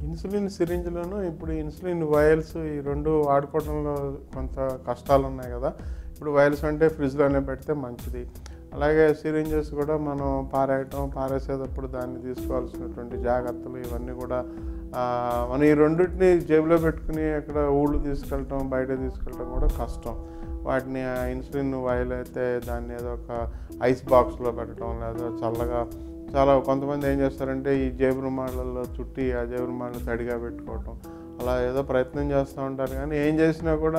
insulin సిరింజ్లోను ఇప్పుడు insulin vials ఈ రెండు వాడుకోవడంలో కొంత కష్టాలు ఉన్నాయి కదా ఇప్పుడు వైల్స్ అంటే ఫ్రిడ్జ్లోనే పెడితే మంచిది అలాగే సిరింజెస్ కూడా మనం పారేయటం పారేసేటప్పుడు దాన్ని తీసుకోవాల్సినటువంటి జాగ్రత్తలు ఇవన్నీ కూడా ఆ, మనం ఈ రెండింటిని జేబులో పెట్టుకుని అక్కడ ఊళ్ళు తీసుకెళ్ళటం బయట తీసుకెళ్ళటం కూడా కష్టం వాటిని ఆ ఇన్సులిన్ వైల్ అయితే దాన్ని ఏదో ఒక ఐస్ బాక్స్లో పెట్టడం లేదా చల్లగా చాలా కొంతమంది ఏం చేస్తారంటే ఈ జేబు రుమాళ్ళల్లో చుట్టి ఆ జేబు రుమాళ్ళు తడిగా పెట్టుకోవటం అలా ఏదో ప్రయత్నం చేస్తూ ఉంటారు కానీ ఏం చేసినా కూడా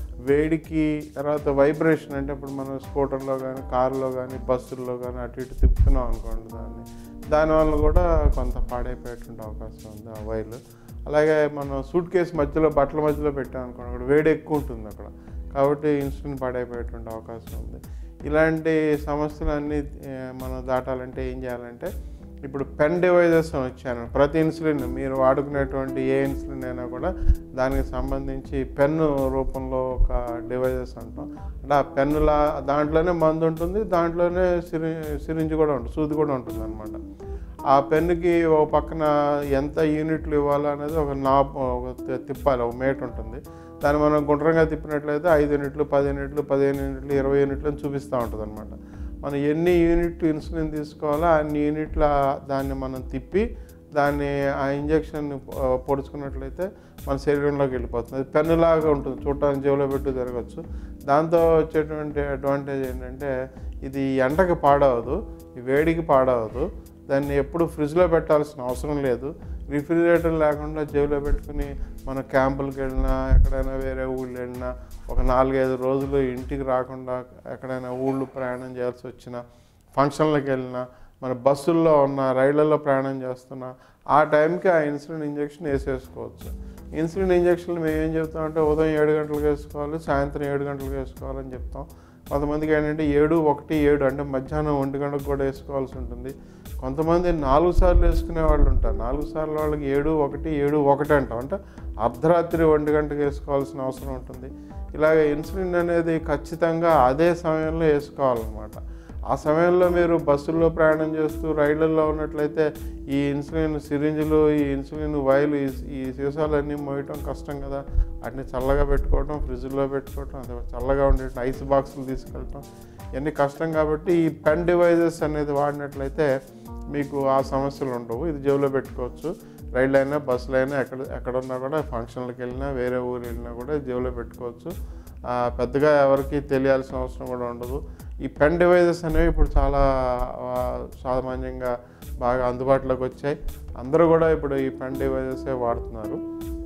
వేడికి తర్వాత వైబ్రేషన్ అంటే ఇప్పుడు మనం స్కూటర్లో కానీ కారులో కానీ బస్సుల్లో కానీ అటు ఇటు తిప్పుతున్నాం అనుకోండి దాన్ని దానివల్ల కూడా కొంత పాడైపోయేటువంటి అవకాశం ఉంది ఆ వైర్లు అలాగే మనం సూట్ కేసు మధ్యలో బట్టల మధ్యలో పెట్టాం అనుకోండి అక్కడ వేడి ఎక్కువ ఉంటుంది అక్కడ కాబట్టి ఇన్సులిన్ పాడైపోయేటువంటి అవకాశం ఉంది ఇలాంటి సమస్యలన్నీ ఆ, మనం దాటాలంటే ఏం చేయాలంటే ఇప్పుడు పెన్ డివైజెస్ అని వచ్చాను ప్రతి ఇన్సులిన్ మీరు వాడుకునేటువంటి ఏ ఇన్సులిన్ అయినా కూడా దానికి సంబంధించి పెన్ను రూపంలో ఒక డివైజెస్ అంటాం అంటే ఆ పెన్నులా దాంట్లోనే మందు ఉంటుంది దాంట్లోనే సిరి సిరింజ్ కూడా ఉంటుంది సూది కూడా ఉంటుంది అనమాట ఆ పెన్నుకి ఒక పక్కన ఎంత యూనిట్లు ఇవ్వాలో అనేది ఒక నాబ్ ఒక తి- తిప్పాలి ఒక మేట్ ఉంటుంది దాన్ని మనం గుండ్రంగా తిప్పినట్లయితే ఐదు యూనిట్లు పది యూనిట్లు పదిహేను యూనిట్లు ఇరవై యూనిట్లు అని చూపిస్తూ ఉంటుంది అనమాట మనం ఎన్ని యూనిట్లు ఇన్సులిన్ తీసుకోవాలో అన్ని యూనిట్ల దాన్ని మనం తిప్పి దాన్ని ఆ ఇంజెక్షన్ పొడుచుకున్నట్లయితే మన శరీరంలోకి వెళ్ళిపోతుంది అది పెన్నులాగా ఉంటుంది చూడటానికి జేబులో పెట్టు జరగచ్చు దాంతో వచ్చేటువంటి అడ్వాంటేజ్ ఏంటంటే ఇది ఎండకి పాడవదు ఈ వేడికి పాడవదు దాన్ని ఎప్పుడు ఫ్రిడ్జ్లో పెట్టాల్సిన అవసరం లేదు రిఫ్రిజిరేటర్ లేకుండా జేబులో పెట్టుకుని మన క్యాంపులకు వెళ్ళినా ఎక్కడైనా వేరే ఊళ్ళు వెళ్ళినా ఒక నాలుగైదు రోజులు ఇంటికి రాకుండా ఎక్కడైనా ఊళ్ళు ప్రయాణం చేయాల్సి వచ్చినా ఫంక్షన్లకు వెళ్ళినా మన బస్సుల్లో ఉన్న రైళ్లలో ప్రయాణం చేస్తున్నా ఆ టైంకి ఆ ఇన్సులిన్ ఇంజెక్షన్ వేసేసుకోవచ్చు ఇన్సులిన్ ఇంజెక్షన్లు మేము ఏం చెప్తామంటే ఉదయం ఏడు గంటలకు వేసుకోవాలి సాయంత్రం ఏడు గంటలకు వేసుకోవాలని చెప్తాం కొంతమందికి ఏంటంటే ఏడు ఒకటి ఏడు అంటే మధ్యాహ్నం ఒంటి గంటకు కూడా వేసుకోవాల్సి ఉంటుంది కొంతమంది నాలుగు సార్లు వేసుకునే వాళ్ళు ఉంటారు నాలుగు సార్లు వాళ్ళకి ఏడు ఒకటి ఏడు ఒకటి అంటాం అంటే అర్ధరాత్రి ఒంటి గంటకు వేసుకోవాల్సిన అవసరం ఉంటుంది ఇలాగ ఇన్సులిన్ అనేది ఖచ్చితంగా అదే సమయంలో వేసుకోవాలన్నమాట ఆ సమయంలో మీరు బస్సుల్లో ప్రయాణం చేస్తూ రైళ్లలో ఉన్నట్లయితే ఈ ఇన్సులిన్ సిరింజులు ఈ ఇన్సులిన్ వైలు ఈ ఈ సీసాలన్నీ మోయటం కష్టం కదా వాటిని చల్లగా పెట్టుకోవటం ఫ్రిడ్జ్లో పెట్టుకోవటం అదే చల్లగా ఉండే ఐస్ బాక్సులు తీసుకెళ్ళటం ఇవన్నీ కష్టం కాబట్టి ఈ పెన్ డివైజెస్ అనేది వాడినట్లయితే మీకు ఆ సమస్యలు ఉండవు ఇది జేబులో పెట్టుకోవచ్చు రైళ్ళు అయినా బస్సులు అయినా ఎక్కడ ఎక్కడున్నా కూడా ఫంక్షన్లకు వెళ్ళినా వేరే ఊరు వెళ్ళినా కూడా జేబులో పెట్టుకోవచ్చు ఆ, పెద్దగా ఎవరికి తెలియాల్సిన అవసరం కూడా ఉండదు ఈ పెన్ డివైజెస్ అనేవి ఇప్పుడు చాలా ఆ, సామాన్యంగా బాగా అందుబాటులోకి వచ్చాయి అందరూ కూడా ఇప్పుడు ఈ పెన్ డివైజెసే వాడుతున్నారు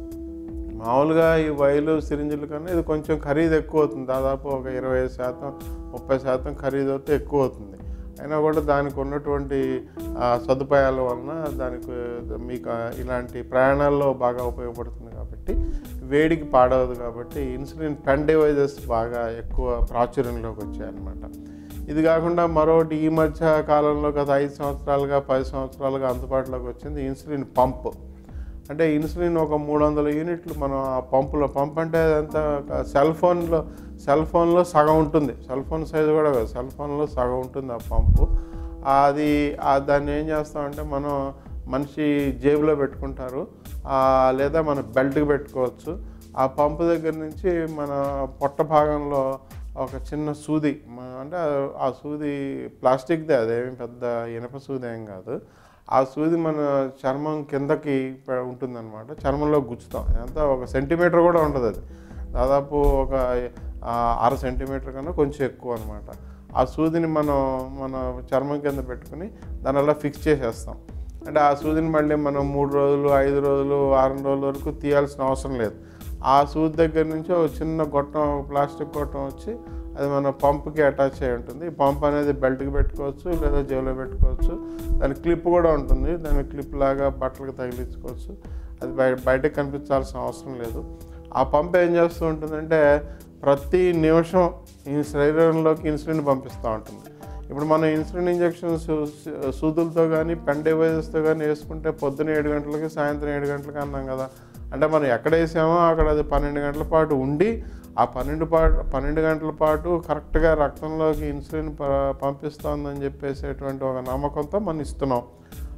మామూలుగా ఈ వైలు సిరింజుల కన్నా ఇది కొంచెం ఖరీదు ఎక్కువ అవుతుంది దాదాపు ఒక ఇరవై శాతం ముప్పై శాతం ఖరీదు అయితే ఎక్కువ అవుతుంది అయినా కూడా దానికి ఉన్నటువంటి ఆ, సదుపాయాల వలన దానికి మీకు ఆ ఇలాంటి ప్రయాణాల్లో బాగా ఉపయోగపడుతుంది కాబట్టి వేడికి పాడవదు కాబట్టి ఇన్సులిన్ పెన్ డివైజెస్ బాగా ఎక్కువ ప్రాచుర్యంలోకి వచ్చాయన్నమాట ఇది కాకుండా మరొకటి ఈ మధ్య కాలంలో గత ఐదు సంవత్సరాలుగా పది సంవత్సరాలుగా అందుబాటులోకి వచ్చింది ఇన్సులిన్ పంప్ అంటే ఇన్సులిన్ ఒక మూడు వందల యూనిట్లు మనం ఆ పంపులో పంప్ అంటే అదంతా ఒక సెల్ ఫోన్లో సెల్ ఫోన్లో సగం ఉంటుంది సెల్ ఫోన్ సైజు కూడా కాదు సెల్ ఫోన్లో సగం ఉంటుంది ఆ పంపు అది ఆ దాన్ని ఏం చేస్తామంటే మనం మనిషి జేబులో పెట్టుకుంటారు ఆ, లేదా మన బెల్ట్కి పెట్టుకోవచ్చు ఆ పంపు దగ్గర నుంచి మన పొట్ట భాగంలో ఒక చిన్న సూది మ- అంటే ఆ సూది ప్లాస్టిక్దే అదేమి పెద్ద ఇనప సూది ఏం కాదు ఆ సూది మన చర్మం కిందకి పె- ఉంటుందన్నమాట చర్మంలో గుచ్చుతాం ఎంత ఒక సెంటీమీటర్ కూడా ఉండదు అది దాదాపు ఒక ఆ, అర సెంటీమీటర్ కన్నా కొంచెం ఎక్కువ అనమాట ఆ సూదిని మనం మన చర్మం కింద పెట్టుకుని దాని అలా ఫిక్స్ చేసేస్తాం అంటే ఆ సూదిని మళ్ళీ మనం మూడు రోజులు ఐదు రోజులు వారం రోజుల వరకు తీయాల్సిన అవసరం లేదు ఆ సూది దగ్గర నుంచి ఒక చిన్న గొట్టం ఒక ప్లాస్టిక్ గొట్టం వచ్చి అది మన పంప్కి అటాచ్ అయి ఉంటుంది ఈ పంప్ అనేది బెల్ట్కి పెట్టుకోవచ్చు లేదా జేబులో పెట్టుకోవచ్చు దాని క్లిప్ కూడా ఉంటుంది దాని క్లిప్ లాగా బట్టలకు తగిలించుకోవచ్చు అది బయ బయటకు కనిపించాల్సిన అవసరం లేదు ఆ పంప్ ఏం చేస్తూ ఉంటుందంటే ప్రతి నిమిషం ఈ శరీరంలోకి ఇన్సులిన్ పంపిస్తూ ఉంటుంది ఇప్పుడు మనం ఇన్సులిన్ ఇంజెక్షన్స్ సూదులతో కానీ పెన్ డివైజెస్తో కానీ వేసుకుంటే పొద్దున ఏడు గంటలకి సాయంత్రం ఏడు గంటలకి అన్నాం కదా అంటే మనం ఎక్కడ వేసామో అక్కడ అది పన్నెండు గంటల పాటు ఉండి ఆ పన్నెండు పాటు పన్నెండు గంటల పాటు కరెక్ట్గా రక్తంలోకి ఇన్సులిన్ ప- పంపిస్తోందని చెప్పేసేటువంటి ఒక నమ్మకంతో మనం ఇస్తున్నాం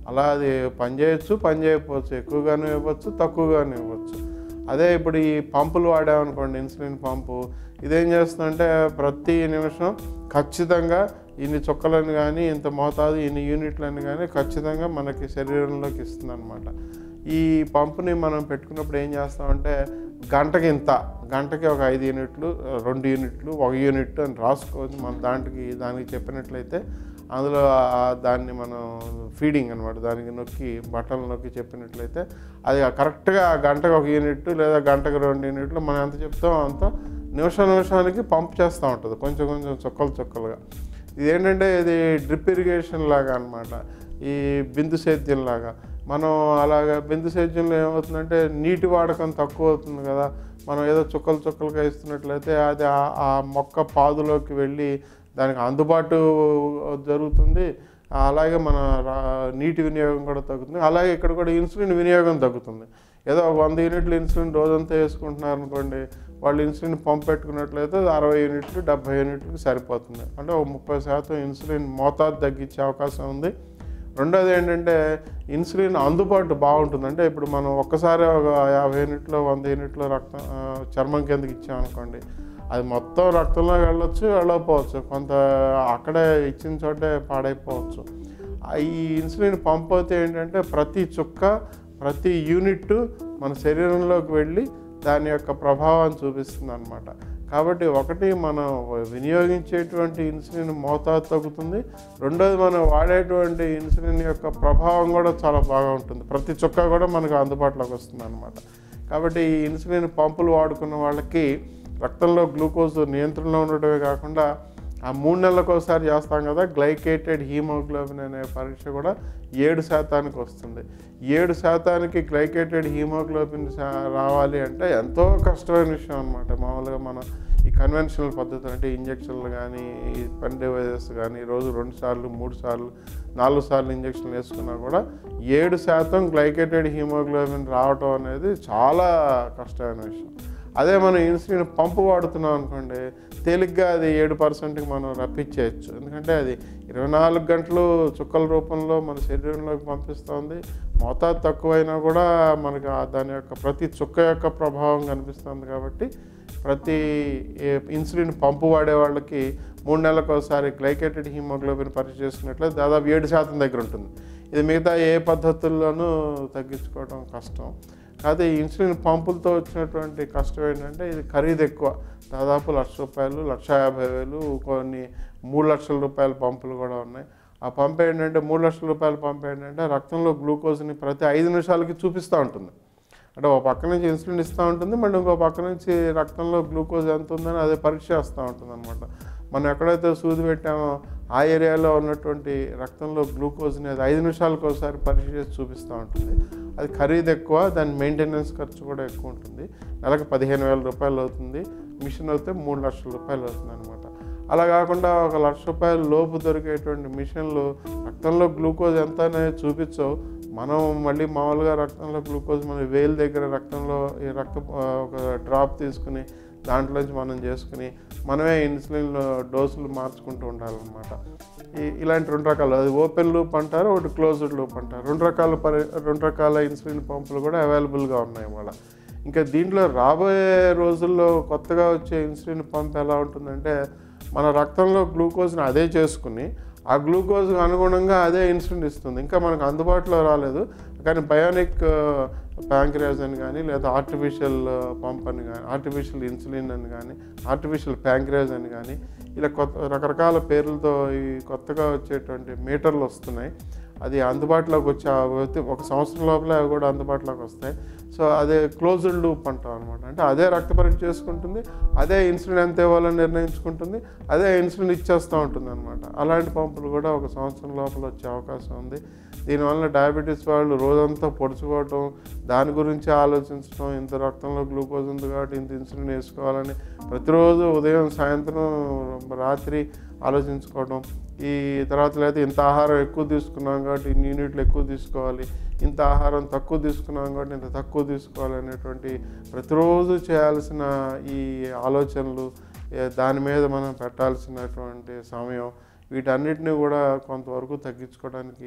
అలా అది పని చేయొచ్చు పని చేయకపోవచ్చు ఎక్కువగానే ఇవ్వచ్చు తక్కువగానే ఇవ్వచ్చు అదే ఇప్పుడు ఈ పంపులు వాడామనుకోండి ఇన్సులిన్ పంపు ఇదేం చేస్తుందంటే ప్రతి నిమిషం ఖచ్చితంగా ఇన్ని చుక్కలను కానీ ఇంత మోతాదు ఇన్ని యూనిట్లను కానీ ఖచ్చితంగా మనకి శరీరంలోకి ఇస్తుంది అనమాట ఈ పంపుని మనం పెట్టుకున్నప్పుడు ఏం చేస్తామంటే గంటకి ఇంత గంటకి ఒక ఐదు యూనిట్లు రెండు యూనిట్లు ఒక యూనిట్ అని రాసుకోవచ్చు మన దాంట్కి దానికి చెప్పినట్లయితే అందులో ఆ- దాన్ని మనం ఫీడింగ్ అనమాట దానికి నొక్కి బట్టలు నొక్కి చెప్పినట్లయితే అది కరెక్ట్గా గంటకు ఒక యూనిట్ లేదా గంటకు రెండు యూనిట్లు మనం ఎంత చెప్తామో అంత నిమిషం నిమిషానికి పంప్ చేస్తూ ఉంటుంది కొంచెం కొంచెం చుక్కలు చుక్కలుగా ఇది ఏంటంటే ఇది డ్రిప్ ఇరిగేషన్ లాగా అనమాట ఈ బిందు సేద్యం లాగా మనం అలాగా బిందు సేద్యంలో ఏమవుతుందంటే నీటి వాడకం తక్కువ అవుతుంది కదా మనం ఏదో చుక్కలు చుక్కలుగా ఇస్తున్నట్లయితే అది ఆ- ఆ మొక్క పాదులోకి వెళ్ళి దానికి అందుబాటు జరుగుతుంది అలాగే మన రా- నీటి వినియోగం కూడా తగ్గుతుంది అలాగే ఇక్కడ కూడా ఇన్సులిన్ వినియోగం తగ్గుతుంది ఏదో ఒక వంద యూనిట్లు ఇన్సులిన్ రోజంతా వేసుకుంటున్నారు అనుకోండి వాళ్ళు ఇన్సులిన్ పంప్ పెట్టుకున్నట్లయితే అది అరవై యూనిట్లు డెబ్బై యూనిట్లకు సరిపోతుంది అంటే ఒక ముప్పై శాతం ఇన్సులిన్ మోతాదు తగ్గించే అవకాశం ఉంది రెండోది ఏంటంటే ఇన్సులిన్ అందుబాటు బాగుంటుంది అంటే ఇప్పుడు మనం ఒక్కసారి ఒక యాభై యూనిట్లో వంద యూనిట్లో రక్తం ఆ, చర్మం కిందకి ఇచ్చామనుకోండి అది మొత్తం రక్తంలో వెళ్ళొచ్చు వెళ్ళకపోవచ్చు కొంత అక్కడే ఇచ్చిన చోటే పాడైపోవచ్చు ఆ ఈ ఇన్సులిన్ పంప్ అయితే ఏంటంటే ప్రతి చుక్క ప్రతి యూనిట్ మన శరీరంలోకి వెళ్ళి దాని యొక్క ప్రభావాన్ని చూపిస్తుంది అనమాట కాబట్టి ఒకటి మనం వినియోగించేటువంటి ఇన్సులిన్ మోతాదు తగ్గుతుంది రెండోది మనం వాడేటువంటి ఇన్సులిన్ యొక్క ప్రభావం కూడా చాలా బాగా ఉంటుంది ప్రతి చుక్క కూడా మనకు అందుబాటులోకి వస్తుంది అనమాట కాబట్టి ఈ ఇన్సులిన్ పంపులు వాడుకున్న వాళ్ళకి రక్తంలో గ్లూకోజ్ నియంత్రణలో ఉండటమే కాకుండా ఆ మూడు నెలలకు ఒకసారి చేస్తాం కదా గ్లైకేటెడ్ హీమోగ్లోబిన్ అనే పరీక్ష కూడా ఏడు శాతానికి వస్తుంది ఏడు శాతానికి గ్లైకేటెడ్ హీమోగ్లోబిన్ శా- రావాలి అంటే ఎంతో కష్టమైన విషయం అనమాట మామూలుగా మనం ఈ కన్వెన్షనల్ పద్ధతులు అంటే ఇంజక్షన్లు కానీ ఈ పెన్ డివైజెస్ కానీ రోజు రెండు సార్లు మూడు సార్లు నాలుగు సార్లు ఇంజక్షన్లు వేసుకున్నా కూడా ఏడు శాతం గ్లైకేటెడ్ హీమోగ్లోబిన్ రావటం అనేది చాలా కష్టమైన విషయం అదే మనం ఇన్సులిన్ పంపు వాడుతున్నాం అనుకోండి తేలిగ్గా అది ఏడు పర్సెంట్కి మనం రప్పించేయచ్చు ఎందుకంటే అది ఇరవై నాలుగు గంటలు చుక్కల రూపంలో మన శరీరంలోకి పంపిస్తుంది మోతాదు తక్కువైనా కూడా మనకు ఆ దాని యొక్క ప్రతి చుక్క యొక్క ప్రభావం కనిపిస్తుంది కాబట్టి ప్రతి ఏ- ఇన్సులిన్ పంపు వాడే వాళ్ళకి మూడు నెలలకు ఒకసారి గ్లైకేటెడ్ హీమోగ్లోబిన్ పరీక్ష చేసుకున్నట్లయితే దాదాపు ఏడు శాతం దగ్గర ఉంటుంది ఇది మిగతా ఏ పద్ధతుల్లోనూ తగ్గించుకోవడం కష్టం కాకపోతే ఈ ఇన్సులిన్ పంపులతో వచ్చినటువంటి కష్టం ఏంటంటే ఇది ఖరీదు ఎక్కువ దాదాపు లక్ష రూపాయలు లక్ష యాభై వేలు కొన్ని మూడు లక్షల రూపాయల పంపులు కూడా ఉన్నాయి ఆ పంప్ ఏంటంటే మూడు లక్షల రూపాయల పంప్ ఏంటంటే రక్తంలో గ్లూకోజ్ని ప్రతి ఐదు నిమిషాలకి చూపిస్తూ ఉంటుంది అంటే ఒక పక్క నుంచి ఇన్సులిన్ ఇస్తూ ఉంటుంది మళ్ళీ ఇంకో పక్క నుంచి రక్తంలో గ్లూకోజ్ ఎంత ఉందని అదే పరీక్ష చేస్తూ ఉంటుంది అనమాట మనం ఎక్కడైతే సూది పెట్టామో ఆ ఏరియాలో ఉన్నటువంటి రక్తంలో గ్లూకోజ్ని అది ఐదు నిమిషాలకు ఒకసారి పరీక్ష చేసి చూపిస్తూ ఉంటుంది అది ఖరీదు ఎక్కువ దాని మెయింటెనెన్స్ ఖర్చు కూడా ఎక్కువ ఉంటుంది నెలకు పదిహేను వేల రూపాయలు అవుతుంది మిషన్ అయితే మూడు లక్షల రూపాయలు అవుతుంది అనమాట అలా కాకుండా ఒక లక్ష రూపాయల లోపు దొరికేటువంటి మిషన్లు రక్తంలో గ్లూకోజ్ ఎంత అనేది చూపించవు మనం మళ్ళీ మామూలుగా రక్తంలో గ్లూకోజ్ మన వేలు దగ్గర రక్తంలో ఈ రక్త ఆ, ఒక డ్రాప్ తీసుకుని దాంట్లోంచి మనం చేసుకుని మనమే ఇన్సులిన్ డోసులు మార్చుకుంటూ ఉండాలన్నమాట ఈ ఇలాంటి రెండు రకాలు అది ఓపెన్ లూప్ అంటారు ఒకటి క్లోజ్డ్ లూప్ అంటారు రెండు రకాల పరి రెండు రకాల ఇన్సులిన్ పంపులు కూడా అవైలబుల్గా ఉన్నాయి ఇవాళ ఇంకా దీంట్లో రాబోయే రోజుల్లో కొత్తగా వచ్చే ఇన్సులిన్ పంప్ ఎలా ఉంటుందంటే మన రక్తంలో గ్లూకోజ్ని అదే చేసుకుని ఆ గ్లూకోజ్ అనుగుణంగా అదే ఇన్సులిన్ ఇస్తుంది ఇంకా మనకు అందుబాటులో రాలేదు కానీ బయోనిక్ ప్యాంక్రియాస్ అని కానీ లేదా ఆర్టిఫిషియల్ పంప్ అని కానీ ఆర్టిఫిషియల్ ఇన్సులిన్ అని కానీ ఆర్టిఫిషియల్ ప్యాంక్రియాస్ అని కానీ ఇలా కొత్త రకరకాల పేర్లతో ఈ కొత్తగా వచ్చేటువంటి మీటర్లు వస్తున్నాయి అది అందుబాటులోకి వచ్చే ఆ వ్యక్తి- ఒక సంవత్సరం లోపల అవి కూడా అందుబాటులోకి వస్తాయి సో అదే క్లోజ్డ్ లూప్ అంటాం అనమాట అంటే అదే రక్త పరీక్ష చేసుకుంటుంది అదే ఇన్సులిన్ ఎంత ఇవ్వాలని నిర్ణయించుకుంటుంది అదే ఇన్సులిన్ ఇచ్చేస్తూ ఉంటుంది అనమాట అలాంటి పంపులు కూడా ఒక సంవత్సరం లోపల వచ్చే అవకాశం ఉంది దీనివల్ల డయాబెటీస్ వాళ్ళు రోజంతా పొడుచుకోవటం దాని గురించి ఆలోచించడం ఇంత రక్తంలో గ్లూకోజ్ ఉంది కాబట్టి ఇంత ఇన్సులిన్ వేసుకోవాలని ప్రతిరోజు ఉదయం సాయంత్రం రాత్రి ఆలోచించుకోవడం ఈ తర్వాత లేదా ఇంత ఆహారం ఎక్కువ తీసుకున్నాం కాబట్టి ఇన్ని యూనిట్లు ఎక్కువ తీసుకోవాలి ఇంత ఆహారం తక్కువ తీసుకున్నాం కాబట్టి ఇంత తక్కువ తీసుకోవాలి అనేటువంటి ప్రతిరోజు చేయాల్సిన ఈ ఆలోచనలు ఏ, దాని మీద మనం పెట్టాల్సినటువంటి సమయం వీటన్నిటిని కూడా కొంతవరకు తగ్గించుకోవడానికి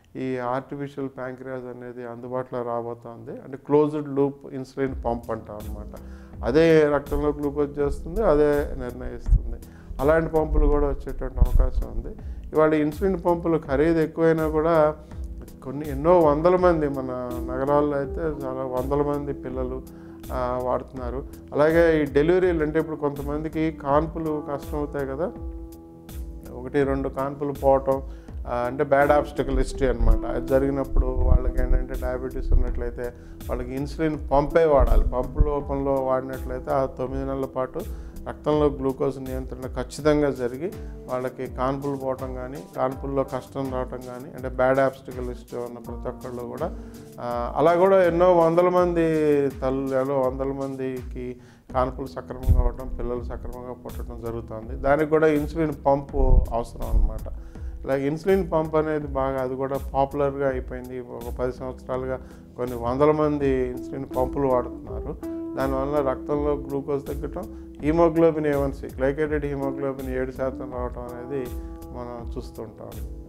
ఈ ఆర్టిఫిషియల్ ప్యాంక్రియాస్ అనేది అందుబాటులో రాబోతోంది అంటే క్లోజ్డ్ లూప్ ఇన్సులిన్ పంప్ అంటాం అనమాట అదే రక్తంలో గ్లూకోజ్ చేస్తుంది అదే నిర్ణయిస్తుంది అలాంటి పంపులు కూడా వచ్చేటువంటి అవకాశం ఉంది ఇవాళ ఇన్సులిన్ పంపులు ఖరీదు ఎక్కువైనా కూడా కొన్ని ఎన్నో వందల మంది మన నగరాల్లో అయితే చాలా వందల మంది పిల్లలు ఆ, వాడుతున్నారు అలాగే ఈ డెలివరీలు అంటే ఇప్పుడు కొంతమందికి కాన్పులు కష్టం అవుతాయి కదా ఒకటి రెండు కాన్పులు పోవటం ఆ, అంటే బ్యాడ్ ఆబ్స్టికల్ హిస్టరీ అనమాట అది జరిగినప్పుడు వాళ్ళకి ఏంటంటే డయాబెటీస్ ఉన్నట్లయితే వాళ్ళకి ఇన్సులిన్ పంపే వాడాలి పంపు రూపంలో వాడినట్లయితే ఆ తొమ్మిది నెలల పాటు రక్తంలో గ్లూకోజ్ నియంత్రణ ఖచ్చితంగా జరిగి వాళ్ళకి కాన్పులు పోవటం కానీ కాన్పుల్లో కష్టం రావటం కానీ అంటే బ్యాడ్ ఆబ్స్టికల్ హిస్టరీ ఉన్న ప్రతి ఒక్కళ్ళు కూడా ఆ, అలా కూడా ఎన్నో వందల మంది తల్లులలో వందల మందికి కాన్పులు సక్రమంగా అవ్వటం పిల్లలు సక్రమంగా పుట్టడం జరుగుతుంది దానికి కూడా ఇన్సులిన్ పంపు అవసరం అనమాట ఇలా ఇన్సులిన్ పంప్ అనేది బాగా అది కూడా పాపులర్గా అయిపోయింది ఒక పది సంవత్సరాలుగా కొన్ని వందల మంది ఇన్సులిన్ పంపులు వాడుతున్నారు దానివల్ల రక్తంలో గ్లూకోజ్ తగ్గటం హీమోగ్లోబిన్ ఏవన్సీ గ్లైకేటెడ్ హీమోగ్లోబిన్ ఏడు శాతం రావటం అనేది మనం చూస్తుంటాం